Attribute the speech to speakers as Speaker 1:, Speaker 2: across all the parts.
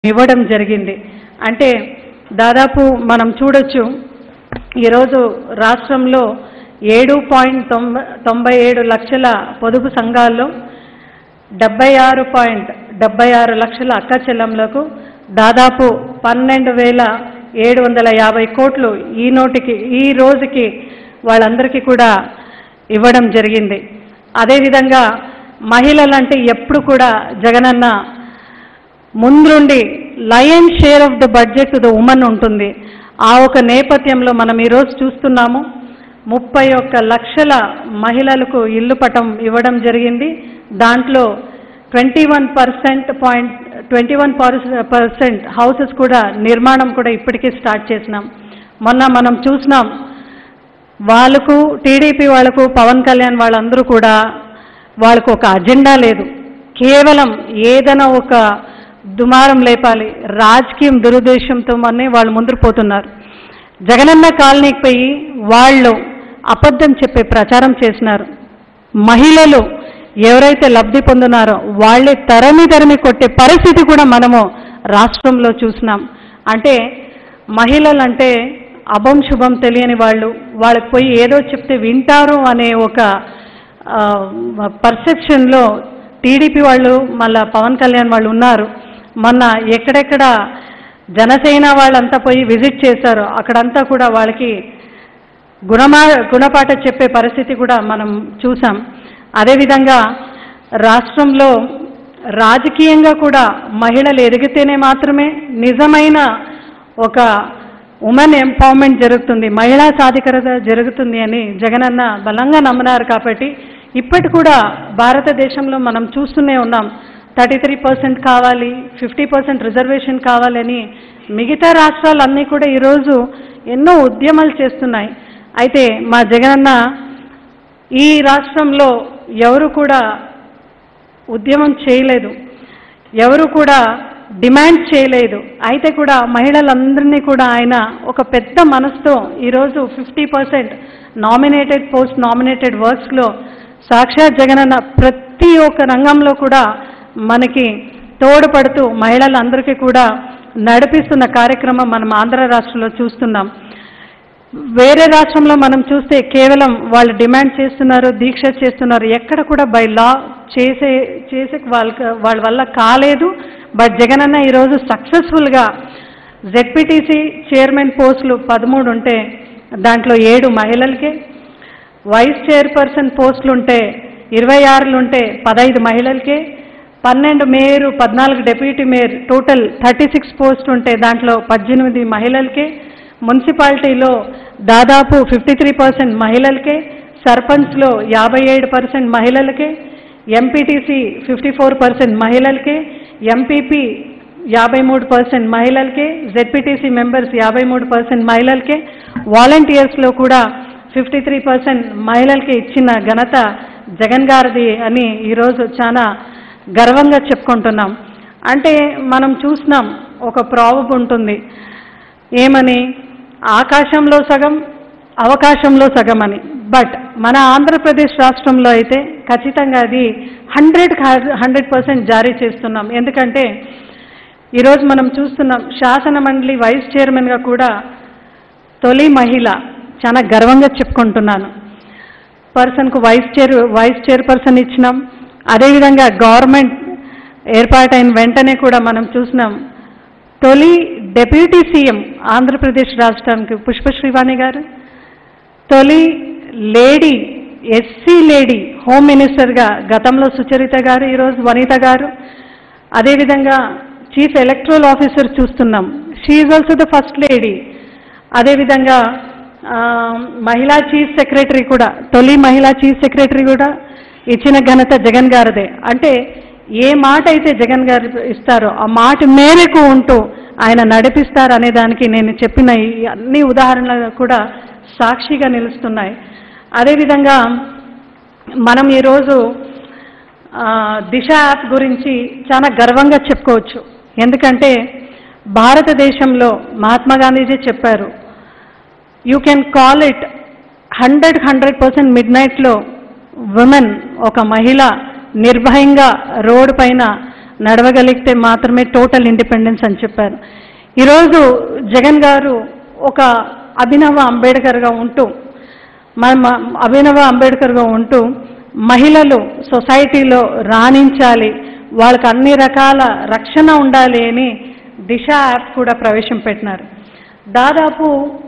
Speaker 1: ఇవ్వడం జరిగింది అంటే దాదాపు మనం చూడొచ్చు ఈరోజు రాష్ట్రంలో ఏడు పాయింట్ తొంభై తొంభై ఏడు లక్షల పొదుపు సంఘాల్లో డెబ్బై ఆరు పాయింట్ డెబ్బై ఆరు లక్షల అక్క చెల్లెంలకు దాదాపు పన్నెండు వేల ఏడు వందల యాభై కోట్లు ఈ నోటికి ఈ రోజుకి వాళ్ళందరికీ కూడా ఇవ్వడం జరిగింది అదేవిధంగా మహిళలంటే ఎప్పుడు కూడా జగనన్న ముందుండి lion share of the budget the women ఉంటుంది ఆ ఒక నేపథ్యంలో మనం ఈరోజు చూస్తున్నాము ముప్పై ఒక్క లక్షల మహిళలకు ఇల్లు పటం ఇవ్వడం జరిగింది దాంట్లో twenty one percent point twenty one percent houses కూడా నిర్మాణం కూడా ఇప్పటికే స్టార్ట్ చేసినాం మొన్న మనం చూసినాం వాళ్ళకు టీడీపీ వాళ్ళకు పవన్ కళ్యాణ్ వాళ్ళందరూ కూడా వాళ్ళకు ఒక అజెండా లేదు కేవలం ఏదైనా ఒక దుమారం లేపాలి రాజకీయం దురుద్దేశంతో మనే వాళ్ళు ముందుకు పోతున్నారు జగనన్న కాలనీకి పోయి వాళ్ళు అబద్ధం చెప్పే ప్రచారం చేసినారు మహిళలు ఎవరైతే లబ్ధి పొందున్నారో వాళ్ళే తరమి తరమి కొట్టే పరిస్థితి కూడా మనము రాష్ట్రంలో చూసినాం అంటే మహిళలంటే అభం శుభం తెలియని వాళ్ళు వాళ్ళకి పోయి ఏదో చెప్తే వింటారు అనే ఒక పర్సెప్షన్లో టీడీపీ వాళ్ళు మళ్ళా పవన్ కళ్యాణ్ వాళ్ళు ఉన్నారు మొన్న ఎక్కడెక్కడ జనసేన వాళ్ళంతా పోయి విజిట్ చేశారు అక్కడంతా కూడా వాళ్ళకి గుణమా గుణపాఠ చెప్పే పరిస్థితి కూడా మనం చూసాం అదేవిధంగా రాష్ట్రంలో రాజకీయంగా కూడా మహిళలు ఎదిగితేనే మాత్రమే నిజమైన ఒక ఉమెన్ ఎంపవర్మెంట్ జరుగుతుంది మహిళా సాధికారత జరుగుతుంది అని జగనన్న బలంగా నమ్మినారు కాబట్టి ఇప్పటి కూడా భారతదేశంలో మనం చూస్తూనే ఉన్నాం థర్టీ త్రీ పర్సెంట్ కావాలి ఫిఫ్టీ పర్సెంట్ రిజర్వేషన్ కావాలని మిగతా రాష్ట్రాలన్నీ కూడా ఈరోజు ఎన్నో ఉద్యమాలు చేస్తున్నాయి అయితే మా జగనన్న ఈ రాష్ట్రంలో ఎవరు కూడా ఉద్యమం చేయలేదు ఎవరు కూడా డిమాండ్ చేయలేదు అయితే కూడా మహిళలందరినీ కూడా ఆయన ఒక పెద్ద మనసుతో ఈరోజు fifty percent nominated post nominated వర్క్స్లో సాక్షాత్ జగనన్న ప్రతి ఒక్క రంగంలో కూడా మనకి తోడ్పడుతూ మహిళలందరికీ కూడా నడిపిస్తున్న కార్యక్రమం మనం ఆంధ్ర రాష్ట్రంలో చూస్తున్నాం వేరే రాష్ట్రంలో మనం చూస్తే కేవలం వాళ్ళు డిమాండ్ చేస్తున్నారు దీక్ష చేస్తున్నారు ఎక్కడ కూడా బై లా చేసే చేసే వాళ్ళకి వాళ్ళ వల్ల కాలేదు బట్ జగనన్న ఈరోజు సక్సెస్ఫుల్గా జెడ్పీటీసీ చైర్మన్ పోస్టులు పదమూడు ఉంటే దాంట్లో ఏడు మహిళలకే వైస్ చైర్పర్సన్ పోస్టులు ఉంటే ఇరవై ఆరులు ఉంటే పదహైదు మహిళలకే పన్నెండు మేయర్ పద్నాలుగు deputy mayor total thirty six post ఉంటే దాంట్లో పద్దెనిమిది మహిళలకే మున్సిపాలిటీలో దాదాపు ఫిఫ్టీ త్రీ పర్సెంట్ మహిళలకే సర్పంచ్లో యాభై ఏడు పర్సెంట్ మహిళలకే ఎంపీటీసీ ఫిఫ్టీ ఫోర్ పర్సెంట్ మహిళలకే ఎంపీపీ యాభై మూడు పర్సెంట్ మహిళలకే జెడ్పీటీసీ మెంబర్స్ యాభై మూడు పర్సెంట్ మహిళలకే వాలంటీర్స్లో కూడా ఫిఫ్టీ త్రీ పర్సెంట్ మహిళలకి ఇచ్చిన ఘనత జగన్ గారిది అని ఈరోజు చాలా గర్వంగా చెప్పుకుంటున్నాం అంటే మనం చూసినాం ఒక ప్రాబ్ ఉంటుంది ఏమని ఆకాశంలో సగం అవకాశంలో సగం అని బట్ మన ఆంధ్రప్రదేశ్ రాష్ట్రంలో అయితే ఖచ్చితంగా అది హండ్రెడ్ హండ్రెడ్ పర్సెంట్ జారీ చేస్తున్నాం ఎందుకంటే ఈరోజు మనం చూస్తున్నాం శాసన మండలి వైస్ చైర్మన్గా కూడా తొలి మహిళ చాలా గర్వంగా చెప్పుకుంటున్నాను పర్సన్కు వైస్ చైర్ వైస్ చైర్పర్సన్ ఇచ్చినాం అదేవిధంగా గవర్నమెంట్ ఏర్పాటైన వెంటనే కూడా మనం చూసినాం తొలి డెప్యూటీ సీఎం ఆంధ్రప్రదేశ్ రాష్ట్రానికి పుష్ప శ్రీవాణి గారు తొలి లేడీ ఎస్సీ లేడీ హోమ్ మినిస్టర్గా గతంలో సుచరిత గారు ఈరోజు వనిత గారు అదేవిధంగా చీఫ్ ఎలక్ట్రల్ ఆఫీసర్ చూస్తున్నాం she also the first lady అదేవిధంగా ఆ, మహిళా చీఫ్ సెక్రటరీ కూడా తొలి మహిళా చీఫ్ సెక్రటరీ కూడా ఇచ్చిన ఘనత జగన్ గారిదే అంటే ఏ మాట అయితే జగన్ గారు ఇస్తారో ఆ మాట మేరకు ఉంటూ ఆయన నడిపిస్తారు అనే దానికి నేను చెప్పిన ఈ అన్ని ఉదాహరణలు కూడా సాక్షిగా నిలుస్తున్నాయి అదేవిధంగా మనం ఈరోజు ఆ, దిశ యాప్ గురించి చాలా గర్వంగా చెప్పుకోవచ్చు ఎందుకంటే భారతదేశంలో మహాత్మా గాంధీజీ చెప్పారు you can call it hundred hundred percent mid నైట్లో ఉమెన్ ఒక మహిళ నిర్భయంగా రోడ్డు పైన నడవగలిగితే మాత్రమే టోటల్ ఇండిపెండెన్స్ అని చెప్పారు ఈరోజు జగన్ గారు ఒక అభినవ అంబేద్కర్గా ఉంటూ మన మ- అభినవ అంబేద్కర్గా ఉంటూ మహిళలు సొసైటీలో రాణించాలి వాళ్ళకి అన్ని రకాల రక్షణ ఉండాలి అని దిశ యాప్ కూడా ప్రవేశం పెట్టినారు దాదాపు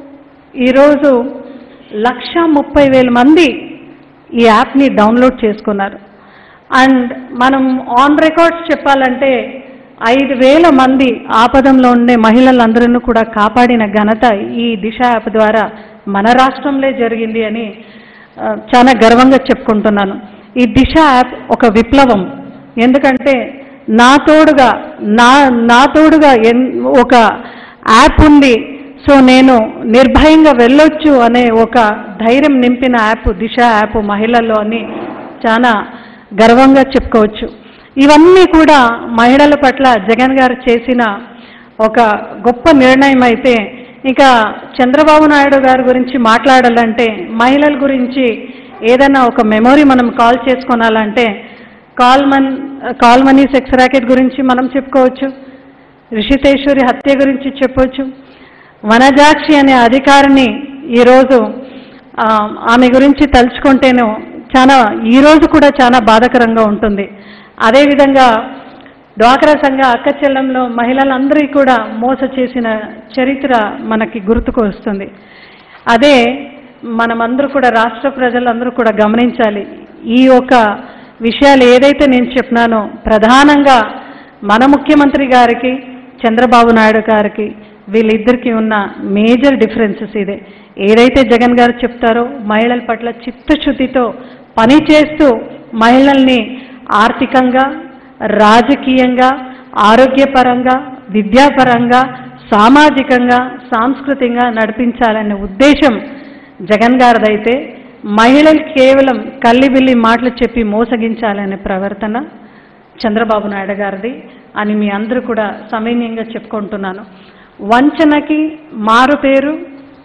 Speaker 1: ఈరోజు లక్ష ముప్పై వేల మంది ఈ యాప్ని డౌన్లోడ్ చేసుకున్నారు అండ్ మనం ఆన్ రికార్డ్స్ చెప్పాలంటే ఐదు వేల మంది ఆపదంలో ఉండే మహిళలందరినీ కూడా కాపాడిన ఘనత ఈ దిశ యాప్ ద్వారా మన రాష్ట్రంలో జరిగింది అని ఆ, చాలా గర్వంగా చెప్పుకుంటున్నాను ఈ దిశ యాప్ ఒక విప్లవం ఎందుకంటే నా తోడుగా నా నా తోడుగా ఎన్ ఒక యాప్ ఉంది సో నేను నిర్భయంగా వెళ్ళొచ్చు అనే ఒక ధైర్యం నింపిన యాప్ దిశ యాప్ మహిళల్లో అని చాలా గర్వంగా చెప్పుకోవచ్చు ఇవన్నీ కూడా మహిళల పట్ల జగన్ గారు చేసిన ఒక గొప్ప నిర్ణయం అయితే ఇంకా చంద్రబాబు నాయుడు గారి గురించి మాట్లాడాలంటే మహిళల గురించి ఏదైనా ఒక మెమొరీ మనం కాల్ చేసుకోనాలంటే కాల్ మన్ కాల్ మనీ సెక్స్ ర్యాకెట్ గురించి మనం చెప్పుకోవచ్చు రిషితేశ్వరి హత్య గురించి చెప్పొచ్చు వనజాక్షి అనే అధికారిని ఈరోజు ఆ, ఆమె గురించి తలుచుకుంటేను చాలా ఈరోజు కూడా చాలా బాధాకరంగా ఉంటుంది అదేవిధంగా డ్వాక్రా సంఘ అక్క చెల్లంలో మహిళలందరికీ కూడా మోస చేసిన చరిత్ర మనకి గుర్తుకు వస్తుంది అదే మనమందరూ కూడా రాష్ట్ర ప్రజలందరూ కూడా గమనించాలి ఈ యొక్క విషయాలు ఏదైతే నేను చెప్పినానో ప్రధానంగా మన ముఖ్యమంత్రి గారికి చంద్రబాబు నాయుడు గారికి వీళ్ళిద్దరికీ ఉన్న మేజర్ డిఫరెన్సెస్ ఇదే ఏదైతే జగన్ గారు చెప్తారో మహిళల పట్ల చిత్తశుద్ధితో పని చేస్తూ మహిళల్ని ఆర్థికంగా రాజకీయంగా ఆరోగ్యపరంగా విద్యాపరంగా సామాజికంగా సాంస్కృతికంగా నడిపించాలనే ఉద్దేశం జగన్ గారిదైతే మహిళలు కేవలం కల్లిబిల్లి మాటలు చెప్పి మోసగించాలనే ప్రవర్తన చంద్రబాబు నాయుడు గారిది అని మీ అందరూ కూడా సమన్వయంగా చెప్పుకుంటున్నాను వంచనకి మారు పేరు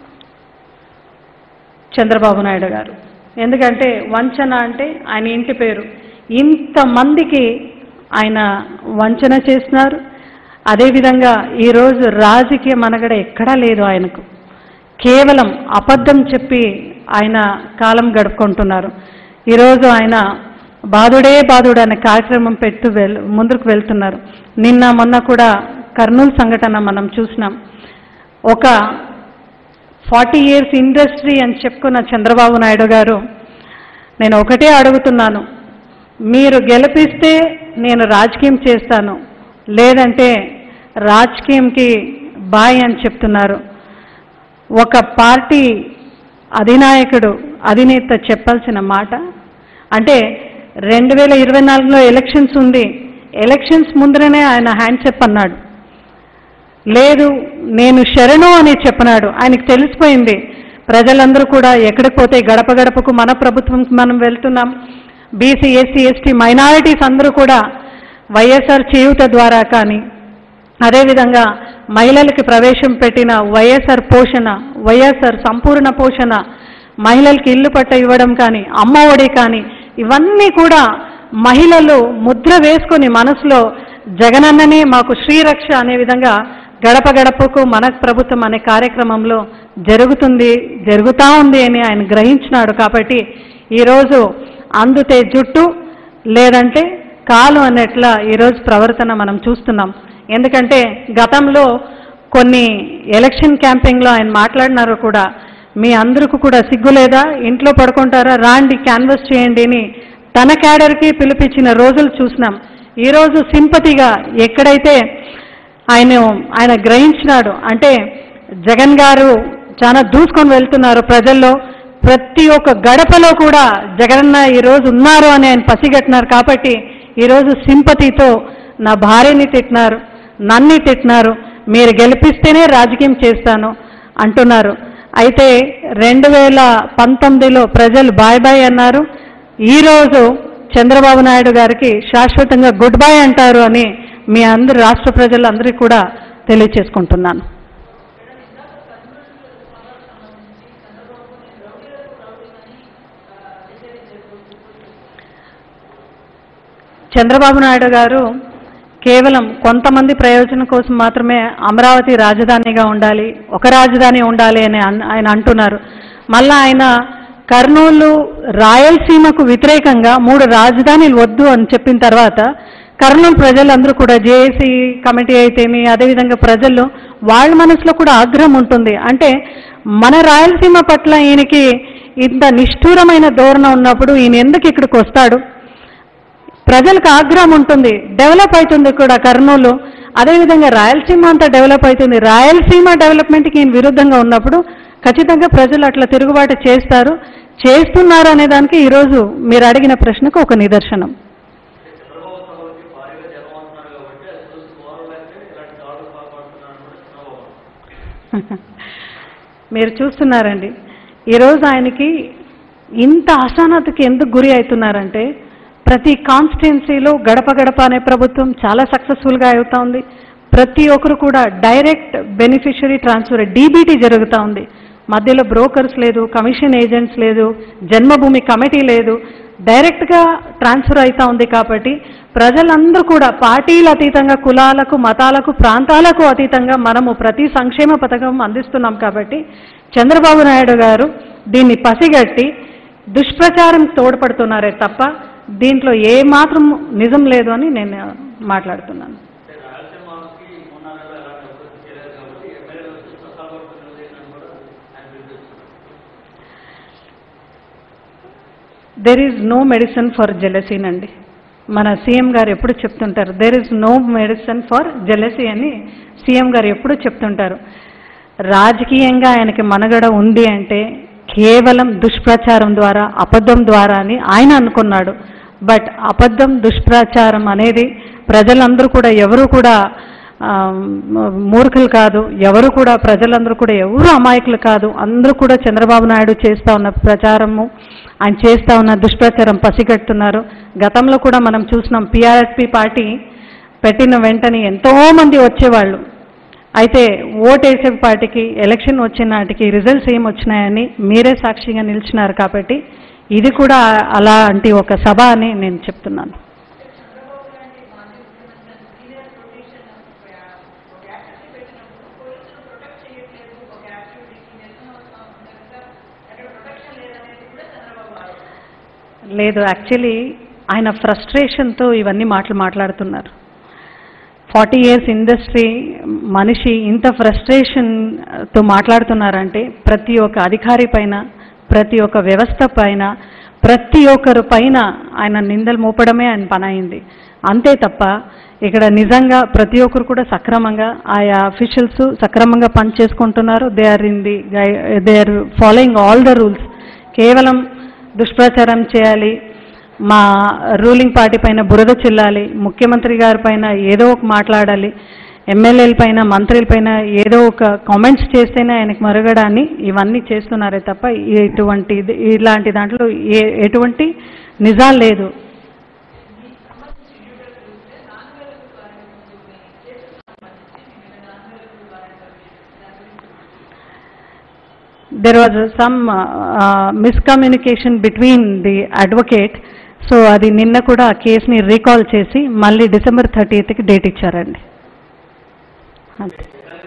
Speaker 1: చంద్రబాబు నాయుడు గారు ఎందుకంటే వంచన అంటే ఆయన ఇంటి పేరు ఇంతమందికి ఆయన వంచన చేస్తున్నారు అదేవిధంగా ఈరోజు రాజకీయ మనగడ ఎక్కడా లేదు ఆయనకు కేవలం అబద్ధం చెప్పి ఆయన కాలం గడుపుకుంటున్నారు ఈరోజు ఆయన బాధుడే బాధుడు అనే కార్యక్రమం పెట్టు వెల్ ముందుకు వెళ్తున్నారు నిన్న మొన్న కూడా కర్నూలు సంఘటన మనం చూసినాం ఒక ఫార్టీ ఇయర్స్ ఇండస్ట్రీ అని చెప్పుకున్న చంద్రబాబు నాయుడు గారు నేను ఒకటే అడుగుతున్నాను మీరు గెలిపిస్తే నేను రాజకీయం చేస్తాను లేదంటే రాజకీయంకి బాయ్ అని చెప్తున్నారు ఒక పార్టీ అధినాయకుడు అధినేత చెప్పాల్సిన మాట అంటే రెండు వేల ఇరవై నాలుగులో ఎలక్షన్స్ ఉంది ఎలక్షన్స్ ముందరనే ఆయన హ్యాండ్ చెప్ అన్నాడు లేదు నేను శరణు అని చెప్పినాడు ఆయనకు తెలిసిపోయింది ప్రజలందరూ కూడా ఎక్కడికి పోతే గడప గడపకు మన ప్రభుత్వంకి మనం వెళ్తున్నాం బీసీ ఎస్సీ ఎస్టీ మైనారిటీస్ అందరూ కూడా వైఎస్ఆర్ చేయూత ద్వారా కానీ అదేవిధంగా మహిళలకి ప్రవేశం పెట్టిన వైఎస్ఆర్ పోషణ వైఎస్ఆర్ సంపూర్ణ పోషణ మహిళలకి ఇల్లు పట్ట ఇవ్వడం కానీ అమ్మ ఒడి కానీ ఇవన్నీ కూడా మహిళలు ముద్ర వేసుకొని మనసులో జగనన్ననే మాకు శ్రీరక్ష అనే విధంగా గడప గడపకు మన ప్రభుత్వం అనే కార్యక్రమంలో జరుగుతుంది జరుగుతూ ఉంది అని ఆయన గ్రహించినాడు కాబట్టి ఈరోజు అందుతే జుట్టు లేదంటే కాలు అన్నట్ల ఈరోజు ప్రవర్తన మనం చూస్తున్నాం ఎందుకంటే గతంలో కొన్ని ఎలక్షన్ క్యాంపెయిన్లో ఆయన మాట్లాడినారు కూడా మీ అందరికీ కూడా సిగ్గు లేదా ఇంట్లో పడుకుంటారా రాండి క్యాన్వస్ చేయండి అని తన క్యాడర్కి పిలిపించిన రోజులు చూసినాం ఈరోజు సింపతిగా ఎక్కడైతే ఆయన ఆయన గ్రహించినాడు అంటే జగన్ గారు చాలా దూసుకొని వెళ్తున్నారు ప్రజల్లో ప్రతి ఒక్క గడపలో కూడా జగనన్న ఈరోజు ఉన్నారు అని ఆయన పసిగట్టినారు కాబట్టి ఈరోజు సింపతితో నా భార్యని తిట్టినారు నన్ని తిట్టినారు మీరు గెలిపిస్తేనే రాజకీయం చేస్తాను అంటున్నారు అయితే రెండు వేల పంతొమ్మిదిలో ప్రజలు బాయ్ బాయ్ అన్నారు ఈరోజు చంద్రబాబు నాయుడు గారికి శాశ్వతంగా గుడ్ బై అంటారు అని మీ అందరు రాష్ట్ర ప్రజలందరికీ కూడా తెలియచేసుకుంటున్నాను చంద్రబాబు నాయుడు గారు కేవలం కొంతమంది ప్రయోజనం కోసం మాత్రమే అమరావతి రాజధానిగా ఉండాలి ఒక రాజధాని ఉండాలి అని అన్- ఆయన అంటున్నారు మళ్ళా ఆయన కర్నూలు రాయలసీమకు వ్యతిరేకంగా మూడు రాజధానులు వద్దు అని చెప్పిన తర్వాత కర్నూలు ప్రజలందరూ కూడా జేఏసీ కమిటీ అయితేమి అదేవిధంగా ప్రజల్లో వాళ్ళ మనసులో కూడా ఆగ్రహం ఉంటుంది అంటే మన రాయలసీమ పట్ల ఈయనకి ఇంత నిష్ఠూరమైన ధోరణ ఉన్నప్పుడు ఈయన ఎందుకు ఇక్కడికి వస్తాడు ప్రజలకు ఆగ్రహం ఉంటుంది డెవలప్ అవుతుంది కూడా కర్నూలు అదేవిధంగా రాయలసీమ అంతా డెవలప్ అవుతుంది రాయలసీమ డెవలప్మెంట్కి ఈయన విరుద్ధంగా ఉన్నప్పుడు ఖచ్చితంగా ప్రజలు అట్లా తిరుగుబాటు చేస్తారు చేస్తున్నారు అనే దానికి ఈరోజు మీరు అడిగిన ప్రశ్నకు ఒక నిదర్శనం
Speaker 2: చంద్రబాబు సభలకి భారీగా జనం వస్తున్నారు కాబట్టి అది చూసి కోరలేక ఇలాంటి దాడులు పాల్పడుతున్నారని కూడా చంద్రబాబు
Speaker 1: మీరు చూస్తున్నారండి ఈరోజు ఆయనకి ఇంత అసహనతకి ఎందుకు గురి అవుతున్నారంటే ప్రతి కాన్స్టిట్యున్సీలో గడప గడప అనే ప్రభుత్వం చాలా సక్సెస్ఫుల్గా అవుతా ఉంది ప్రతి ఒక్కరు కూడా డైరెక్ట్ బెనిఫిషరీ ట్రాన్స్ఫర్ డీబీటీ జరుగుతూ ఉంది మధ్యలో బ్రోకర్స్ లేదు కమిషన్ ఏజెంట్స్ లేదు జన్మభూమి కమిటీ లేదు డైరెక్ట్గా ట్రాన్స్ఫర్ అవుతా ఉంది కాబట్టి ప్రజలందరూ కూడా పార్టీలు అతీతంగా కులాలకు మతాలకు ప్రాంతాలకు అతీతంగా మనము ప్రతి సంక్షేమ పథకం అందిస్తున్నాం కాబట్టి చంద్రబాబు నాయుడు గారు దీన్ని పసిగట్టి దుష్ప్రచారం తోడ్పడుతున్నారే తప్ప దీంట్లో ఏ మాత్రం నిజం లేదు అని నేను మాట్లాడుతున్నాను
Speaker 2: అంటే రాయలసీమకి మూడు నాలుగు ఎలాంటి అభివృద్ధి చేయలేదు కాబట్టి ఎమ్మెల్యేలు వచ్చి సత్తాపడుతున్నది అని కూడా ఆయన పిలిపిస్తున్నారు
Speaker 1: there is no medicine for జెలసీన్ అండి మన సీఎం గారు ఎప్పుడు చెప్తుంటారు there is no medicine for jealousy అని సీఎం గారు ఎప్పుడు చెప్తుంటారు రాజకీయంగా ఆయనకి మనగడ ఉంది అంటే కేవలం దుష్ప్రచారం ద్వారా అబద్ధం ద్వారా అని ఆయన అనుకున్నాడు బట్ అబద్ధం దుష్ప్రచారం అనేది ప్రజలందరూ కూడా ఎవరు కూడా ఆ, మూర్ఖులు కాదు ఎవరు కూడా ప్రజలందరూ కూడా ఎవరు అమాయకులు కాదు అందరూ కూడా చంద్రబాబు నాయుడు చేస్తా ఉన్న ప్రచారము ఆయన చేస్తా ఉన్న దుష్ప్రచారం పసిగట్టున్నారు గతంలో కూడా మనం చూసినాం పిఆర్ఎస్పి పార్టీ పెట్టిన వెంటనే ఎంతో మంది వచ్చేవాళ్ళు అయితే ఓటేసే పార్టీకి ఎలక్షన్ వచ్చిన నాటికి రిజల్ట్స్ ఏం వచ్చినాయని మీరే సాక్షిగా నిలిచినారు కాబట్టి ఇది కూడా అలాంటి ఒక సభ అని నేను చెప్తున్నాను లేదు యాక్చువల్లీ ఆయన ఫ్రస్ట్రేషన్తో ఇవన్నీ మాటలు మాట్లాడుతున్నారు ఫార్టీ ఇయర్స్ ఇండస్ట్రీ మనిషి ఇంత ఫ్రస్ట్రేషన్తో మాట్లాడుతున్నారంటే ప్రతి ఒక్క అధికారి పైన ప్రతి ఒక్క వ్యవస్థ పైన ప్రతి ఒక్కరు పైన ఆయన నిందలు మోపడమే ఆయన పని అయింది అంతే తప్ప ఇక్కడ నిజంగా ప్రతి ఒక్కరు కూడా సక్రమంగా ఆయా అఫీషియల్స్ సక్రమంగా పని చేసుకుంటున్నారు they are in the they are following all the rules కేవలం దుష్ప్రచారం చేయాలి మా రూలింగ్ పార్టీ పైన బురద చెల్లాలి ముఖ్యమంత్రి గారి పైన ఏదో ఒక మాట్లాడాలి ఎమ్మెల్యేల పైన మంత్రుల పైన ఏదో ఒక కామెంట్స్ చేస్తేనే ఆయనకు మరుగడాన్ని ఇవన్నీ చేస్తున్నారే తప్ప ఇటువంటి ఇలాంటి దాంట్లో ఏ ఎటువంటి నిజాలు లేదు there was some uh, miscommunication between the advocate so అది నిన్న కూడా ఆ కేసుని రీకాల్ చేసి మళ్ళీ డిసెంబర్ థర్టీయత్కి డేట్ ఇచ్చారండి అంతే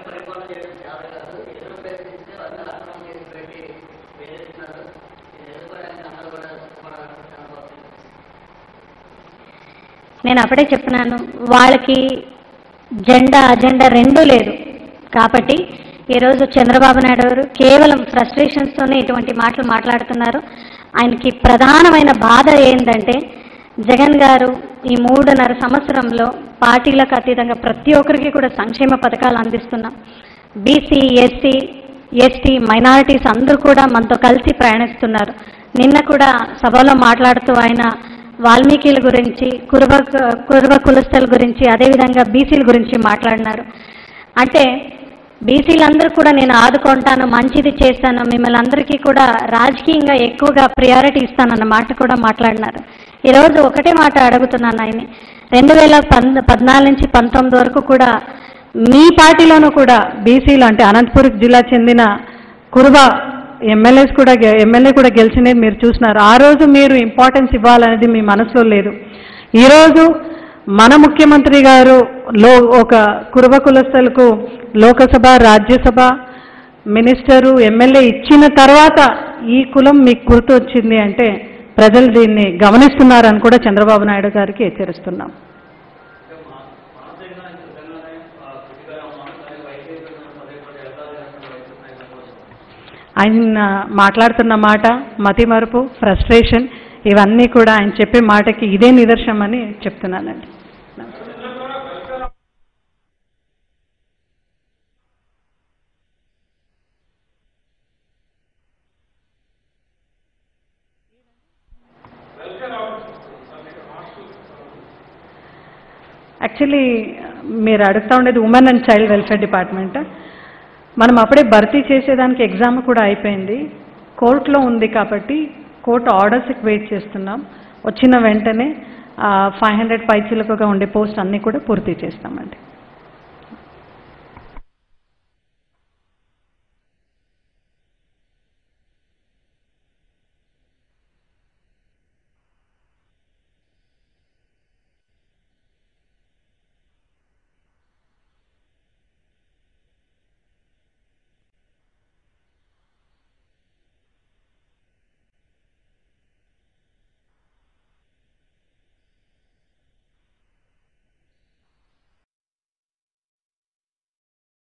Speaker 3: నేను అప్పుడే చెప్పినాను వాళ్ళకి జెండా అజెండా రెండూ లేదు కాబట్టి ఈరోజు చంద్రబాబు నాయుడు గారు కేవలం ఫ్రస్ట్రేషన్స్తోనే ఇటువంటి మాటలు మాట్లాడుతున్నారు ఆయనకి ప్రధానమైన బాధ ఏంటంటే జగన్ గారు ఈ మూడున్నర సంవత్సరంలో పార్టీలకు అతీతంగా ప్రతి ఒక్కరికి కూడా సంక్షేమ పథకాలు అందిస్తున్నాం బీసీ ఎస్సీ ఎస్టీ మైనారిటీస్ అందరూ కూడా మనతో కలిసి ప్రయాణిస్తున్నారు నిన్న కూడా సభలో మాట్లాడుతూ ఆయన వాల్మీకిల గురించి కురుబ కురుబ కులస్తుల గురించి అదేవిధంగా బీసీల గురించి మాట్లాడినారు అంటే బీసీలందరూ కూడా నేను ఆదుకుంటాను మంచిది చేస్తాను మిమ్మల్ని అందరికీ కూడా రాజకీయంగా ఎక్కువగా ప్రియారిటీ ఇస్తానన్న మాట కూడా మాట్లాడినారు ఈరోజు ఒకటే మాట అడుగుతున్నాను ఆయన్ని రెండు వేల పంద పద్నాలుగు నుంచి పంతొమ్మిది వరకు కూడా మీ పార్టీలోనూ కూడా బీసీలు అంటే అనంతపురం జిల్లా చెందిన కురుబ ఎమ్మెల్యేస్ కూడా గె- ఎమ్మెల్యే కూడా గెలిచినది మీరు చూసినారు ఆ రోజు మీరు ఇంపార్టెన్స్ ఇవ్వాలనేది మీ మనసులో లేదు ఈరోజు
Speaker 1: మన ముఖ్యమంత్రి గారు లో ఒక కురుబ కులస్తులకు లోకసభ రాజ్యసభ మినిస్టరు ఎమ్మెల్యే ఇచ్చిన తర్వాత ఈ కులం మీకు గుర్తు వచ్చింది అంటే ప్రజలు దీన్ని గమనిస్తున్నారని కూడా చంద్రబాబు నాయుడు గారికి హెచ్చరిస్తున్నాం
Speaker 2: అంటే మా మానసికంగా నిజంగానే క్రిటికల్ అవ్వాలి కానీ వైసీపీ పదే పదే ఎడతాలి అంటే వైసీపీ నాయకుల కోసం
Speaker 1: ఆయన మాట్లాడుతున్న మాట మతి మరుపు ఫ్రస్ట్రేషన్ ఇవన్నీ కూడా ఆయన చెప్పే మాటకి ఇదే నిదర్శనం అని చెప్తున్నానండి యాక్చువల్లీ మీరు అడుగుతా ఉండేది women and child welfare department మనం అప్పుడే భర్తీ చేసేదానికి ఎగ్జామ్ కూడా అయిపోయింది కోర్టులో ఉంది కాబట్టి కోర్టు ఆర్డర్స్కి వెయిట్ చేస్తున్నాం వచ్చిన వెంటనే ఫైవ్ హండ్రెడ్ పైచీలకుగా ఉండే పోస్ట్ అన్నీ కూడా పూర్తి చేస్తామండి